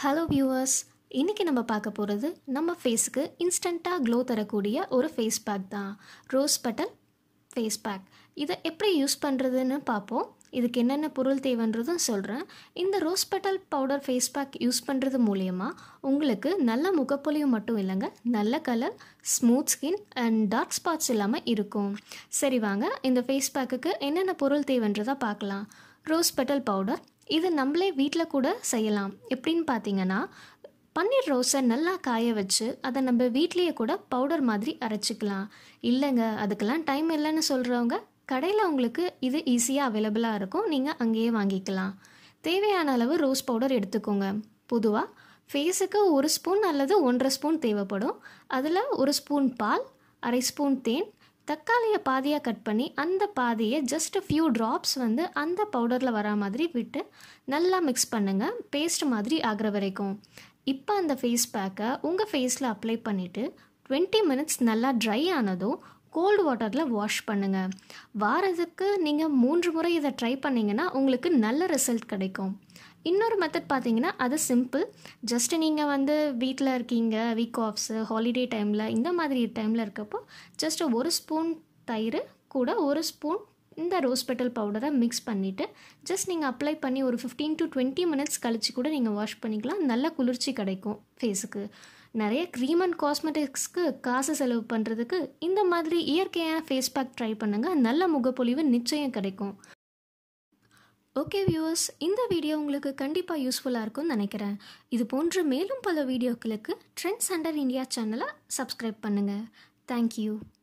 hello viewers இன்றைக்கி நம்ம பார்க்க போகிறது நம்ம ஃபேஸுக்கு இன்ஸ்டண்ட்டாக க்ளோ தரக்கூடிய ஒரு ஃபேஸ் பேக் தான் ரோஸ் பட்டல் ஃபேஸ் பேக் இதை எப்படி யூஸ் பண்ணுறதுன்னு பார்ப்போம் இதுக்கு என்னென்ன பொருள் தேவைன்றதும் சொல்கிறேன் இந்த rose petal powder face pack use பண்ணுறது மூலியமாக உங்களுக்கு நல்ல முகப்பொலிவு மட்டும் இல்லைங்க நல்ல colour smooth skin and dark spots இல்லாமல் இருக்கும் சரி வாங்க இந்த ஃபேஸ் பேக்குக்கு என்னென்ன பொருள் தேவைன்றதை பார்க்கலாம் ரோஸ் பெட்டல் பவுடர் இது நம்மளே வீட்டில் கூட செய்யலாம் எப்படின்னு பார்த்தீங்கன்னா பன்னீர் ரோஸை நல்லா காய வச்சு அதை நம்ம வீட்லேயே கூட பவுடர் மாதிரி அரைச்சிக்கலாம் இல்லைங்க அதுக்கெல்லாம் டைம் இல்லைன்னு சொல்கிறவங்க கடையில் உங்களுக்கு இது ஈஸியாக அவைலபிளாக இருக்கும் நீங்கள் அங்கேயே வாங்கிக்கலாம் தேவையான அளவு ரோஸ் பவுடர் எடுத்துக்கோங்க பொதுவாக ஃபேஸுக்கு ஒரு ஸ்பூன் அல்லது ஒன்றரை ஸ்பூன் தேவைப்படும் அதில் ஒரு ஸ்பூன் பால் அரை ஸ்பூன் தேன் தக்காளியை பாதியாக கட் பண்ணி அந்த பாதியை ஜஸ்ட் ஃபியூ ட்ராப்ஸ் வந்து அந்த பவுடரில் வரா மாதிரி விட்டு நல்லா மிக்ஸ் பண்ணுங்கள் பேஸ்ட் மாதிரி ஆகிற வரைக்கும் இப்போ அந்த ஃபேஸ் பேக்கை உங்கள் ஃபேஸில் அப்ளை பண்ணிவிட்டு டுவெண்ட்டி மினிட்ஸ் நல்லா ட்ரை ஆனதும் கோல்டு வாட்டரில் வாஷ் பண்ணுங்கள் வாரத்துக்கு நீங்கள் மூன்று முறை இதை ட்ரை பண்ணிங்கன்னா உங்களுக்கு நல்ல ரிசல்ட் கிடைக்கும் இன்னொரு மெத்தட் பார்த்தீங்கன்னா அது சிம்பிள் ஜஸ்ட் நீங்கள் வந்து வீட்டில் இருக்கீங்க வீக் ஆஃப்ஸு ஹாலிடே டைமில் இந்த மாதிரி டைமில் இருக்கப்போ ஜஸ்ட் ஒரு ஸ்பூன் தயிர் கூட ஒரு ஸ்பூன் இந்த ரோஸ் பெட்டல் பவுடரை மிக்ஸ் பண்ணிவிட்டு ஜஸ்ட் நீங்கள் அப்ளை பண்ணி ஒரு ஃபிஃப்டீன் டு டுவெண்ட்டி மினிட்ஸ் கழித்து கூட நீங்கள் வாஷ் பண்ணிக்கலாம் நல்ல குளிர்ச்சி கிடைக்கும் ஃபேஸுக்கு நிறைய க்ரீம் அண்ட் காஸ்மெட்டிக்ஸ்க்கு காசு செலவு பண்ணுறதுக்கு இந்த மாதிரி இயற்கையான ஃபேஸ் பேக் ட்ரை பண்ணுங்கள் நல்ல முகப்பொலிவு நிச்சயம் கிடைக்கும் ஓகே வியூவர்ஸ் இந்த வீடியோ உங்களுக்கு கண்டிப்பாக யூஸ்ஃபுல்லாக இருக்கும்னு நினைக்கிறேன் இது போன்ற மேலும் பல வீடியோக்களுக்கு ட்ரெண்ட்ஸ் அண்டர் இந்தியா சேனலை சப்ஸ்கிரைப் பண்ணுங்கள் தேங்க்யூ